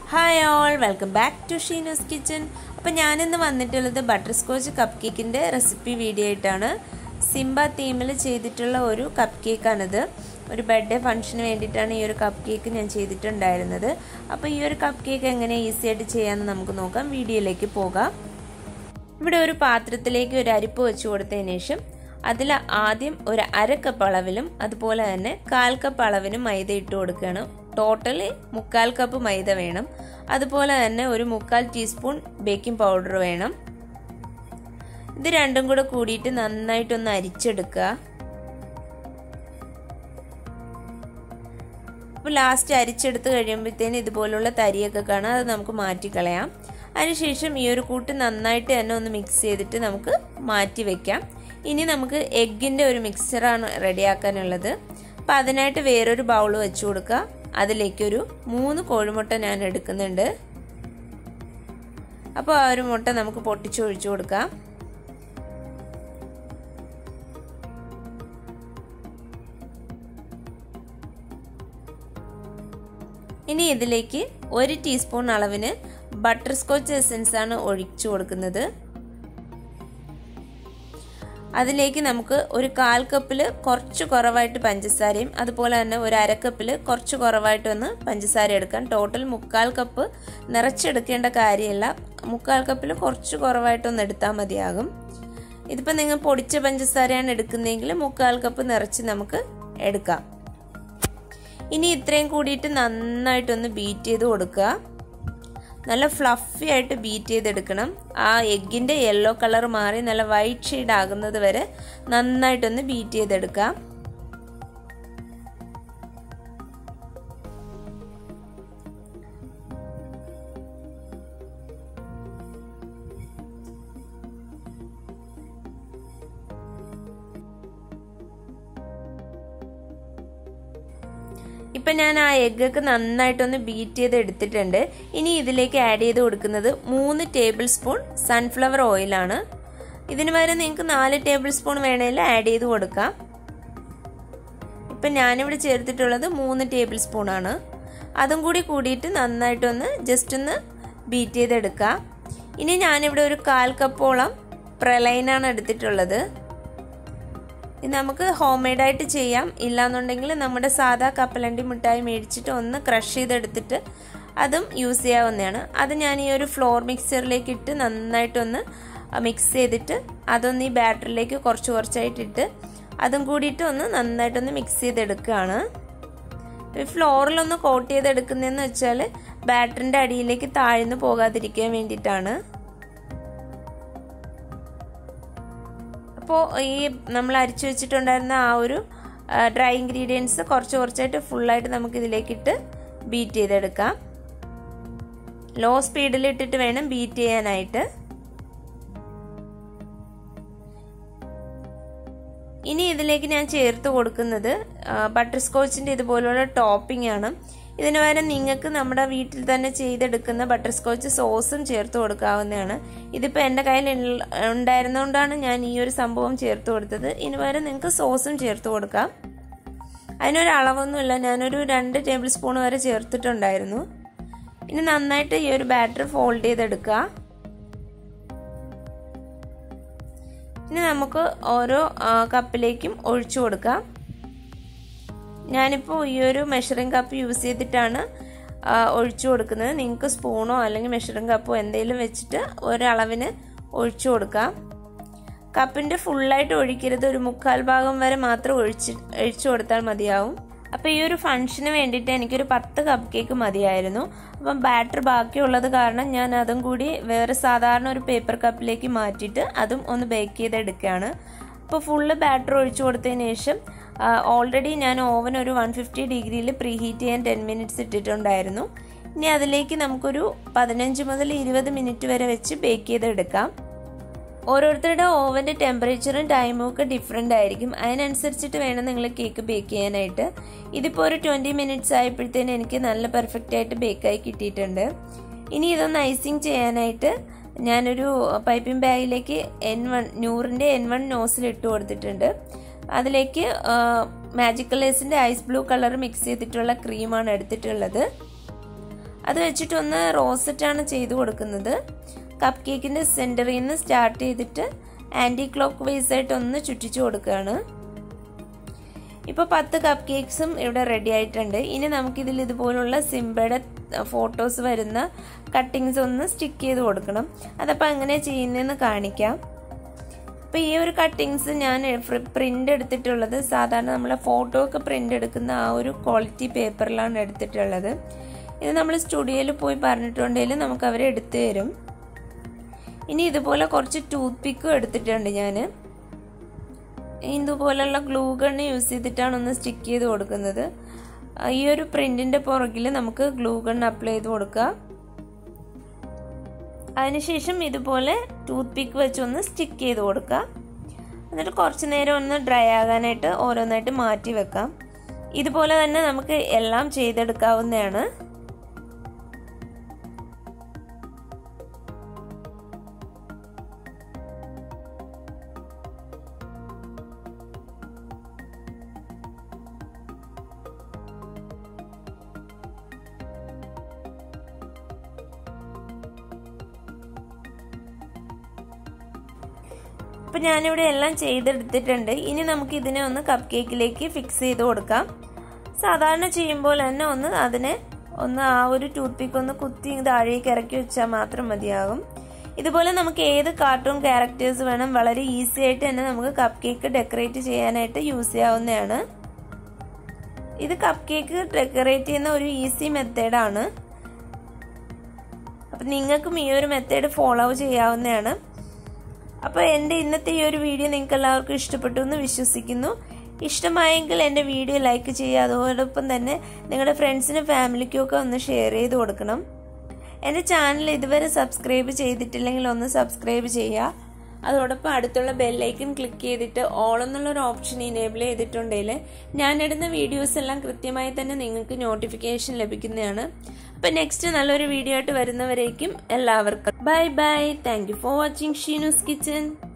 hi all welcome back to Sheeno's kitchen അപ്പം ഞാനിന്ന് വന്നിട്ടുള്ളത് ബട്ടർ സ്കോച്ച് കപ്പ് കേക്കിൻ്റെ റെസിപ്പി വീഡിയോ ആയിട്ടാണ് സിംബ തീമിൽ ചെയ്തിട്ടുള്ള ഒരു കപ്പ് കേക്കാണിത് ഒരു ബർത്ത്ഡേ ഫംഗ്ഷന് വേണ്ടിയിട്ടാണ് ഈ ഒരു കപ്പ് കേക്ക് ഞാൻ ചെയ്തിട്ടുണ്ടായിരുന്നത് അപ്പോൾ ഈ ഒരു കപ്പ് കേക്ക് എങ്ങനെ ഈസി ആയിട്ട് ചെയ്യാമെന്ന് നമുക്ക് നോക്കാം വീഡിയോയിലേക്ക് പോകാം ഇവിടെ ഒരു പാത്രത്തിലേക്ക് ഒരു അരിപ്പ് വെച്ച് കൊടുത്തതിന് ശേഷം അതിൽ ആദ്യം ഒരു അര കപ്പ് അളവിലും അതുപോലെ തന്നെ കാൽ കപ്പ് അളവിനും മൈദ ഇട്ട് കൊടുക്കുകയാണ് ടോട്ടലി മുക്കാൽ കപ്പ് മൈദ വേണം അതുപോലെ തന്നെ ഒരു മുക്കാൽ ടീസ്പൂൺ ബേക്കിംഗ് പൗഡർ വേണം ഇത് രണ്ടും കൂടെ കൂടിയിട്ട് നന്നായിട്ടൊന്ന് അരിച്ചെടുക്കുക അപ്പോൾ ലാസ്റ്റ് അരിച്ചെടുത്ത് കഴിയുമ്പോഴത്തേന് ഇതുപോലുള്ള തരിയൊക്കെ കാണാം അത് നമുക്ക് മാറ്റിക്കളയാം അതിനുശേഷം ഈ ഒരു കൂട്ട് നന്നായിട്ട് തന്നെ ഒന്ന് മിക്സ് ചെയ്തിട്ട് നമുക്ക് മാറ്റി വെക്കാം ഇനി നമുക്ക് എഗ്ഗിൻ്റെ ഒരു മിക്സറാണ് റെഡിയാക്കാനുള്ളത് അപ്പം അതിനായിട്ട് വേറൊരു ബൗൾ വെച്ച് കൊടുക്കുക അതിലേക്കൊരു മൂന്ന് കോഴിമുട്ട ഞാൻ എടുക്കുന്നുണ്ട് അപ്പോൾ ആ ഒരു മുട്ട നമുക്ക് പൊട്ടിച്ചൊഴിച്ചു കൊടുക്കാം ഇനി ഇതിലേക്ക് ഒരു ടീസ്പൂൺ അളവിന് ബട്ടർ സ്കോച്ച് എസൻസ് ആണ് ഒഴിച്ചു കൊടുക്കുന്നത് അതിലേക്ക് നമുക്ക് ഒരു കാൽ കപ്പിൽ കുറച്ച് കുറവായിട്ട് പഞ്ചസാരയും അതുപോലെ തന്നെ ഒരു അരക്കപ്പിൽ കുറച്ച് കുറവായിട്ട് ഒന്ന് പഞ്ചസാര എടുക്കാം ടോട്ടൽ മുക്കാൽ കപ്പ് നിറച്ചെടുക്കേണ്ട കാര്യമില്ല മുക്കാൽ കപ്പിൽ കുറച്ച് കുറവായിട്ടൊന്ന് എടുത്താൽ മതിയാകും ഇതിപ്പോൾ നിങ്ങൾ പൊടിച്ച പഞ്ചസാരയാണ് എടുക്കുന്നതെങ്കിൽ മുക്കാൽ കപ്പ് നിറച്ച് നമുക്ക് എടുക്കാം ഇനി ഇത്രയും കൂടിയിട്ട് നന്നായിട്ടൊന്ന് ബീറ്റ് ചെയ്ത് കൊടുക്കുക നല്ല ഫ്ലഫി ആയിട്ട് ബീറ്റ് ചെയ്തെടുക്കണം ആ എഗ്ഗിൻ്റെ യെല്ലോ കളർ മാറി നല്ല വൈറ്റ് ഷെയ്ഡ് ആകുന്നത് വരെ നന്നായിട്ടൊന്ന് ബീറ്റ് ചെയ്തെടുക്കാം ഇപ്പം ഞാൻ ആ എഗ്ഗൊക്കെ നന്നായിട്ടൊന്ന് ബീറ്റ് ചെയ്ത് എടുത്തിട്ടുണ്ട് ഇനി ഇതിലേക്ക് ആഡ് ചെയ്ത് കൊടുക്കുന്നത് മൂന്ന് ടേബിൾ സ്പൂൺ സൺഫ്ലവർ ഓയിലാണ് ഇതിന് പകരം നിങ്ങൾക്ക് നാല് ടേബിൾ സ്പൂൺ വേണമെങ്കിൽ ആഡ് ചെയ്ത് കൊടുക്കാം ഇപ്പം ഞാനിവിടെ ചേർത്തിട്ടുള്ളത് മൂന്ന് ടേബിൾ സ്പൂൺ ആണ് അതും കൂടി കൂടിയിട്ട് നന്നായിട്ടൊന്ന് ജസ്റ്റ് ഒന്ന് ബീറ്റ് ചെയ്തെടുക്കാം ഇനി ഞാനിവിടെ ഒരു കാൽ കപ്പോളം പ്രലൈനാണ് എടുത്തിട്ടുള്ളത് ഇത് നമുക്ക് ഹോം മെയ്ഡായിട്ട് ചെയ്യാം ഇല്ലാന്നുണ്ടെങ്കിൽ നമ്മുടെ സാധാ കപ്പലണ്ടി മിഠായി മേടിച്ചിട്ട് ഒന്ന് ക്രഷ് ചെയ്തെടുത്തിട്ട് അതും യൂസ് ചെയ്യാവുന്നതാണ് അത് ഞാൻ ഈ ഒരു ഫ്ലോർ മിക്സറിലേക്ക് ഇട്ട് നന്നായിട്ടൊന്ന് മിക്സ് ചെയ്തിട്ട് അതൊന്ന് ഈ ബാറ്ററിലേക്ക് കുറച്ച് കുറച്ചായിട്ടിട്ട് അതും കൂടിയിട്ട് ഒന്ന് നന്നായിട്ടൊന്ന് മിക്സ് ചെയ്തെടുക്കുകയാണ് ഫ്ലോറിലൊന്ന് കോട്ട് ചെയ്തെടുക്കുന്നതെന്ന് വെച്ചാൽ ബാറ്ററിൻ്റെ അടിയിലേക്ക് താഴ്ന്നു പോകാതിരിക്കാൻ വേണ്ടിയിട്ടാണ് അപ്പോൾ ഈ നമ്മൾ അരിച്ചു വെച്ചിട്ടുണ്ടായിരുന്ന ആ ഒരു ഡ്രൈ ഇൻഗ്രീഡിയൻസ് കുറച്ച് കുറച്ചായിട്ട് ഫുള്ളായിട്ട് നമുക്ക് ഇതിലേക്കിട്ട് ബീറ്റ് ചെയ്തെടുക്കാം ലോ സ്പീഡിൽ ഇട്ടിട്ട് വേണം ബീറ്റ് ചെയ്യാനായിട്ട് ഇനി ഇതിലേക്ക് ഞാൻ ചേർത്ത് കൊടുക്കുന്നത് ബട്ടർ സ്കോച്ചിൻ്റെ ഇതുപോലുള്ള ടോപ്പിംഗ് ആണ് ഇതിന് പകരം നിങ്ങൾക്ക് നമ്മുടെ വീട്ടിൽ തന്നെ ചെയ്തെടുക്കുന്ന ബട്ടർ സ്കോച്ച് സോസും ചേർത്ത് കൊടുക്കാവുന്നതാണ് ഇതിപ്പോൾ എൻ്റെ കയ്യിൽ ഉണ്ടായിരുന്നുകൊണ്ടാണ് ഞാൻ ഈ ഒരു സംഭവം ചേർത്ത് കൊടുത്തത് ഇതിന് പകരം നിങ്ങൾക്ക് സോസും ചേർത്ത് കൊടുക്കാം അതിനൊരു അളവൊന്നുമില്ല ഞാനൊരു രണ്ട് ടേബിൾ സ്പൂൺ വരെ ചേർത്തിട്ടുണ്ടായിരുന്നു ഇനി നന്നായിട്ട് ഈ ഒരു ബാറ്റർ ഫോൾഡ് ചെയ്തെടുക്കുക ഇനി നമുക്ക് ഓരോ കപ്പിലേക്കും ഒഴിച്ചു കൊടുക്കാം ഞാനിപ്പോൾ ഈ ഒരു മെഷറിംഗ് കപ്പ് യൂസ് ചെയ്തിട്ടാണ് ഒഴിച്ചു കൊടുക്കുന്നത് നിങ്ങൾക്ക് സ്പൂണോ അല്ലെങ്കിൽ മെഷറിംഗ് കപ്പോ എന്തെങ്കിലും വെച്ചിട്ട് ഒരളവിന് ഒഴിച്ചു കൊടുക്കാം കപ്പിൻ്റെ ഫുള്ളായിട്ട് ഒഴിക്കരുത് ഒരു മുക്കാൽ ഭാഗം വരെ മാത്രം ഒഴിച്ച് ഒഴിച്ചു കൊടുത്താൽ മതിയാവും അപ്പോൾ ഈ ഒരു ഫംഗ്ഷന് വേണ്ടിയിട്ട് എനിക്കൊരു പത്ത് കപ്പ് കേക്ക് മതിയായിരുന്നു അപ്പം ബാറ്റർ ബാക്കിയുള്ളത് കാരണം ഞാൻ അതും കൂടി വേറെ സാധാരണ ഒരു പേപ്പർ കപ്പിലേക്ക് മാറ്റിയിട്ട് അതും ഒന്ന് ബേക്ക് ചെയ്തെടുക്കുകയാണ് അപ്പോൾ ഫുള്ള് ബാറ്റർ ഒഴിച്ചു കൊടുത്തതിന് ശേഷം ഓൾറെഡി ഞാൻ ഓവൻ ഒരു വൺ ഫിഫ്റ്റി ഡിഗ്രിയിൽ പ്രീ ഹീറ്റ് ചെയ്യാൻ ടെൻ മിനിറ്റ്സ് ഇട്ടിട്ടുണ്ടായിരുന്നു ഇനി അതിലേക്ക് നമുക്കൊരു പതിനഞ്ച് മുതൽ ഇരുപത് മിനിറ്റ് വരെ വെച്ച് ബേക്ക് ചെയ്തെടുക്കാം ഓരോരുത്തരുടെ ഓവൻ്റെ ടെമ്പറേച്ചറും ടൈമും ഒക്കെ ഡിഫറെൻ്റ് ആയിരിക്കും അതിനനുസരിച്ചിട്ട് വേണം നിങ്ങൾ കേക്ക് ബേക്ക് ചെയ്യാനായിട്ട് ഇതിപ്പോൾ ഒരു ട്വൻറ്റി മിനിറ്റ്സ് ആയപ്പോഴത്തേന് എനിക്ക് നല്ല പെർഫെക്റ്റ് ആയിട്ട് ബേക്കായി കിട്ടിയിട്ടുണ്ട് ഇനി ഇതൊന്ന് ഐസിങ് ചെയ്യാനായിട്ട് ഞാനൊരു പൈപ്പിംഗ് ബാഗിലേക്ക് എൻ വൺ നൂറിൻ്റെ എൻ വൺ നോസിൽ ഇട്ട് കൊടുത്തിട്ടുണ്ട് അതിലേക്ക് മാജിക് കളേഴ്സിൻ്റെ ഐസ് ബ്ലൂ കളർ മിക്സ് ചെയ്തിട്ടുള്ള ക്രീമാണ് എടുത്തിട്ടുള്ളത് അത് വെച്ചിട്ടൊന്ന് റോസറ്റാണ് ചെയ്ത് കൊടുക്കുന്നത് കപ്പ് കേക്കിൻ്റെ സെൻറ്ററിൽ നിന്ന് സ്റ്റാർട്ട് ചെയ്തിട്ട് ആൻറ്റി ക്ലോക്ക് വൈസ് ആയിട്ട് ഒന്ന് ചുറ്റിച്ചു കൊടുക്കുകയാണ് ഇപ്പോൾ പത്ത് കപ്പ് കേക്ക്സും ഇവിടെ റെഡി ആയിട്ടുണ്ട് ഇനി നമുക്കിതിൽ ഇതുപോലുള്ള സിംബയുടെ ഫോട്ടോസ് വരുന്ന കട്ടിങ്സ് ഒന്ന് സ്റ്റിക്ക് ചെയ്ത് കൊടുക്കണം അതപ്പോൾ എങ്ങനെ ചെയ്യുന്നതെന്ന് കാണിക്കാം അപ്പോൾ ഈ ഒരു കട്ടിങ്സ് ഞാൻ പ്രിൻ്റ് എടുത്തിട്ടുള്ളത് സാധാരണ നമ്മളെ ഫോട്ടോ ഒക്കെ പ്രിൻ്റ് എടുക്കുന്ന ആ ഒരു ക്വാളിറ്റി പേപ്പറിലാണ് എടുത്തിട്ടുള്ളത് ഇത് നമ്മൾ സ്റ്റുഡിയോയിൽ പോയി പറഞ്ഞിട്ടുണ്ടെങ്കിൽ നമുക്ക് അവർ എടുത്തു തരും ഇനി ഇതുപോലെ കുറച്ച് ടൂത്ത് പിക്കും എടുത്തിട്ടുണ്ട് ഞാൻ ഇതുപോലുള്ള ഗ്ലൂ ഗണ്ണ് യൂസ് ചെയ്തിട്ടാണ് ഒന്ന് സ്റ്റിക്ക് ചെയ്ത് കൊടുക്കുന്നത് ഈ ഒരു പ്രിന്റിന്റെ പുറകിൽ നമുക്ക് ഗ്ലൂ ഗൺ അപ്ലൈ ചെയ്ത് കൊടുക്കുക അതിനുശേഷം ഇതുപോലെ ടൂത്ത് പിക്ക് വെച്ച് ഒന്ന് സ്റ്റിക്ക് ചെയ്ത് കൊടുക്കുക എന്നിട്ട് കുറച്ച് നേരം ഒന്ന് ഡ്രൈ ആകാനായിട്ട് ഓരോന്നായിട്ട് മാറ്റി വെക്കാം ഇതുപോലെ തന്നെ നമുക്ക് എല്ലാം ചെയ്തെടുക്കാവുന്നതാണ് അപ്പം ഞാനിവിടെ എല്ലാം ചെയ്തെടുത്തിട്ടുണ്ട് ഇനി നമുക്ക് ഇതിനെ ഒന്ന് കപ്പ് കേക്കിലേക്ക് ഫിക്സ് ചെയ്ത് കൊടുക്കാം സാധാരണ ചെയ്യുമ്പോൾ തന്നെ ഒന്ന് അതിനെ ഒന്ന് ആ ഒരു ടൂത്ത് പിക്ക് ഒന്ന് കുത്തി താഴേക്ക് ഇറക്കി വെച്ചാൽ മാത്രം മതിയാകും ഇതുപോലെ നമുക്ക് ഏത് കാർട്ടൂൺ ക്യാരക്ടേഴ്സ് വേണം വളരെ ഈസി ആയിട്ട് തന്നെ നമുക്ക് കപ്പ് കേക്ക് ഡെക്കറേറ്റ് ചെയ്യാനായിട്ട് യൂസ് ചെയ്യാവുന്നതാണ് ഇത് കപ്പ് കേക്ക് ഡെക്കറേറ്റ് ചെയ്യുന്ന ഒരു ഈസി മെത്തേഡാണ് അപ്പം നിങ്ങൾക്കും ഈ ഒരു മെത്തേഡ് ഫോളോ ചെയ്യാവുന്നതാണ് അപ്പോൾ എൻ്റെ ഇന്നത്തെ ഈ ഒരു വീഡിയോ നിങ്ങൾക്ക് എല്ലാവർക്കും ഇഷ്ടപ്പെട്ടു എന്ന് വിശ്വസിക്കുന്നു ഇഷ്ടമായെങ്കിൽ എൻ്റെ വീഡിയോ ലൈക്ക് ചെയ്യുക അതോടൊപ്പം തന്നെ നിങ്ങളുടെ ഫ്രണ്ട്സിനും ഫാമിലിക്കും ഒക്കെ ഒന്ന് ഷെയർ ചെയ്ത് കൊടുക്കണം എൻ്റെ ചാനൽ ഇതുവരെ സബ്സ്ക്രൈബ് ചെയ്തിട്ടില്ലെങ്കിൽ ഒന്ന് സബ്സ്ക്രൈബ് ചെയ്യുക അതോടൊപ്പം അടുത്തുള്ള ബെല്ലൈക്കൺ ക്ലിക്ക് ചെയ്തിട്ട് ഓൾ എന്നുള്ളൊരു ഓപ്ഷൻ ഇനേബിൾ ചെയ്തിട്ടുണ്ടെങ്കിൽ ഞാനിടുന്ന വീഡിയോസ് എല്ലാം കൃത്യമായി തന്നെ നിങ്ങൾക്ക് നോട്ടിഫിക്കേഷൻ ലഭിക്കുന്നതാണ് അപ്പം നെക്സ്റ്റ് നല്ലൊരു വീഡിയോ ആയിട്ട് വരുന്നവരേക്കും എല്ലാവർക്കും bye bye thank you for watching Sheenu's kitchen